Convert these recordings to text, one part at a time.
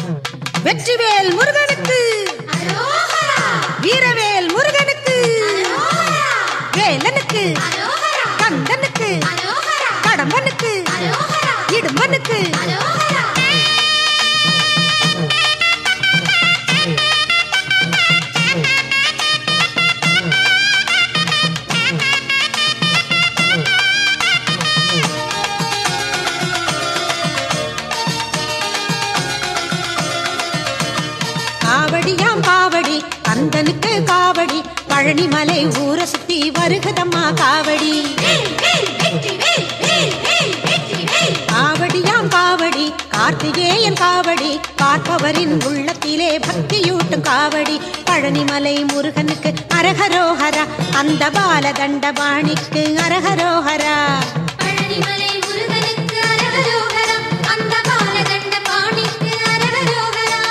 வெற்றிவேல் முருகனுக்கு வீரவேல் முருகனுக்கு வேலனுக்கு கந்தனுக்கு கடம்பனுக்கு இடும்பனுக்கு காவடியாம் காவடி கந்தனுக்கு காவடி பழனிமலை ஊர சுத்தி வருகுதம்மா காவடி காவடியாம் காவடி கார்த்திகேயன் காவடி பார்ப்பவரின் உள்ளத்திலே பக்தியூட்டும் காவடி பழனிமலை முருகனுக்கு அரகரோஹரா அந்த பால தண்டபாணிக்கு அரகரோஹரா பழனிமலை முருகனுக்கு அரகரோகரம் அந்த பாலதண்ட பாணிக்கு அரகரோகரம்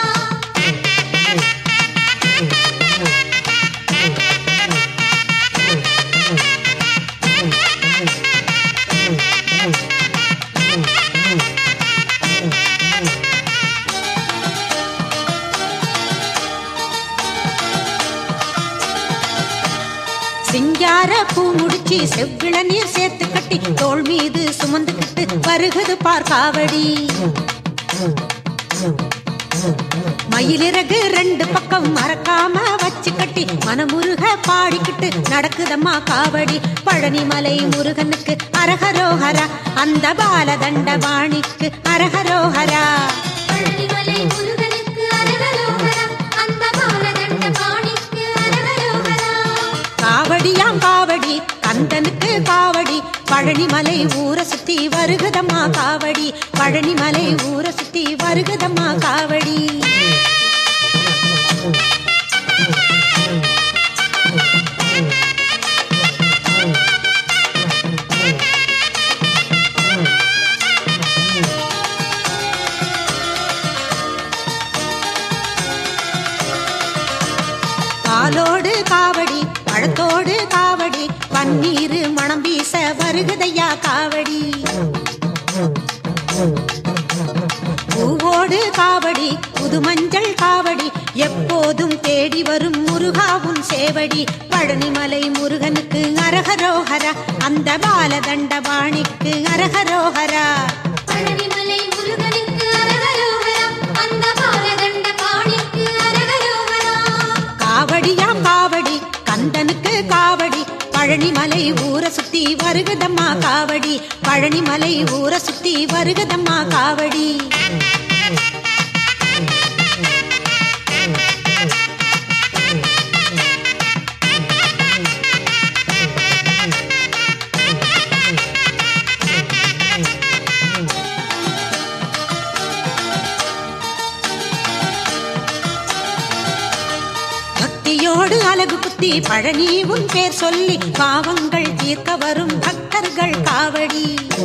சிங்கார பூ முடிச்சு செவ்விள நீர் சேர்த்து கட்டி தோள் மீது சுமந்துக்கிட்டு வருகுது பார் காவடி மயிலிறகு ரெண்டு பக்கம் மறக்காம வச்சு கட்டி மனமுருக பாடிக்கிட்டு நடக்குதம்மா காவடி பழனிமலை முருகனுக்கு அரகரோஹரா அந்த பால தண்டபாணிக்கு அரகரோஹரா பழனிமலை முருகனுக்கு அரகரோகரம் அந்த பாலதண்ட பாணிக்கு அரகரோகரம் காவடியாம் காவடி கந்தனுக்கு காவடி பழனிமலை ஊர சுத்தி வருகுதம்மா காவடி பழனிமலை ஊர சுத்தி வருகுதம்மா காவடி பாலோடு காவடி பழத்தோடு காவடி பன்னீர் மணம் வீச வருகுதையா காவடி பூவோடு காவடி புது மஞ்சள் காவடி எப்போதும் தேடி வரும் முருகாவும் சேவடி பழனிமலை முருகனுக்கு அரகரோஹரா அந்த பால தண்டபாணிக்கு அரகரோஹரா பழனிமலை முருகனுக்கு அரகரோகரம் அந்த பாலதண்ட பாணிக்கு அரகரோகரம் காவடியாம் காவடி கந்தனுக்கு காவடி பழனிமலை ஊர சுத்தி வருகுதம்மா காவடி பழனிமலை ஊர சுத்தி வருகுதம்மா காவடி பக்தியோடு அழகு குத்தி பழனி உன் பேர் சொல்லி பாவங்கள் தீர்க்க வரும் பக்தர்கள் காவடி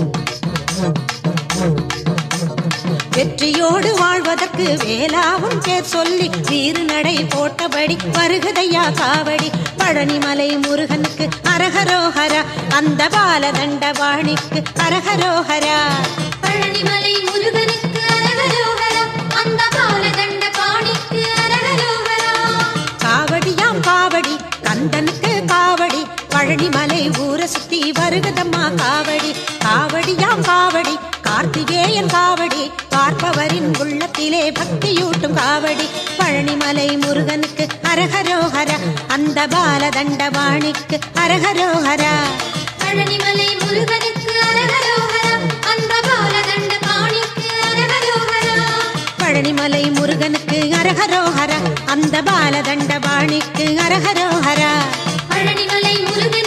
வெற்றியோடு வாழ்வதற்கு வேளாவும் பேர் சொல்லி வீறு நடை போட்டபடி வருகுதையா காவடி பழனிமலை முருகனுக்கு அரகரோஹரா அந்த பால தண்டபாணிக்கு அரகரோஹரா பழனிமலை முருகனுக்கு அரகரோகரம் அந்த பாலதண்ட பாணிக்கு அரகரோகரம் காவடியாம் காவடி கந்தனுக்கு காவடி பழனிமலை ஊர சுத்தி வருகுதம்மா காவடி காவடியாம் காவடி கார்த்திகேயன் காவடி பார்ப்பவரின் உள்ளத்திலே பக்தியூட்டும் காவடி பழனிமலை முருகனுக்கு அரகரோஹரா அந்த பால தண்டபாணிக்கு அரகரோஹரா பழனிமலை முருகனுக்கு அரகரோகரம் அந்த பாலதண்ட பாணிக்கு அரகரோகரம் பழனிமலை முருகனுக்கு அரகரோஹரா அந்த பால தண்டபாணிக்கு அரகரோஹரா பழனிமலை முருகனுக்கு